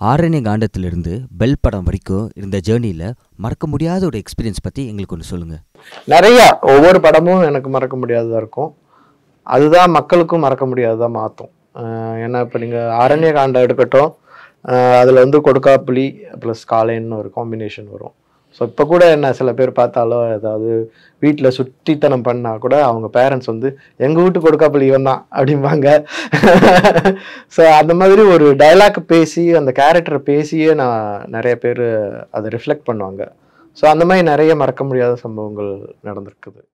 ஆரண்ய காண்டத்திலிருந்து bell படம் வரைக்கும் இருந்த ஜேர்னியில் மறக்க முடியாத ஒரு எக்ஸ்பீரியன்ஸ் பற்றி எங்களுக்கு ஒன்று சொல்லுங்கள் நிறையா ஒவ்வொரு படமும் எனக்கு மறக்க முடியாததாக இருக்கும் அதுதான் மக்களுக்கும் மறக்க முடியாததாக மாற்றும் ஏன்னா இப்போ நீங்கள் ஆரண்ய காண்டம் எடுக்கட்டும் அதில் வந்து கொடுக்காப்புளி ப்ளஸ் காளைன்னு ஒரு காம்பினேஷன் வரும் ஸோ இப்போ கூட என்ன சில பேர் பார்த்தாலும் ஏதாவது வீட்டில் சுட்டித்தனம் பண்ணால் கூட அவங்க பேரண்ட்ஸ் வந்து எங்கள் வீட்டு கொடுக்காப்புளி இவன் தான் அப்படிம்பாங்க ஸோ அந்த மாதிரி ஒரு டைலாக் பேசி அந்த கேரக்டரை பேசியே நான் நிறைய பேர் அதை ரிஃப்ளெக்ட் பண்ணுவாங்க ஸோ அந்த மாதிரி நிறைய மறக்க முடியாத சம்பவங்கள் நடந்திருக்குது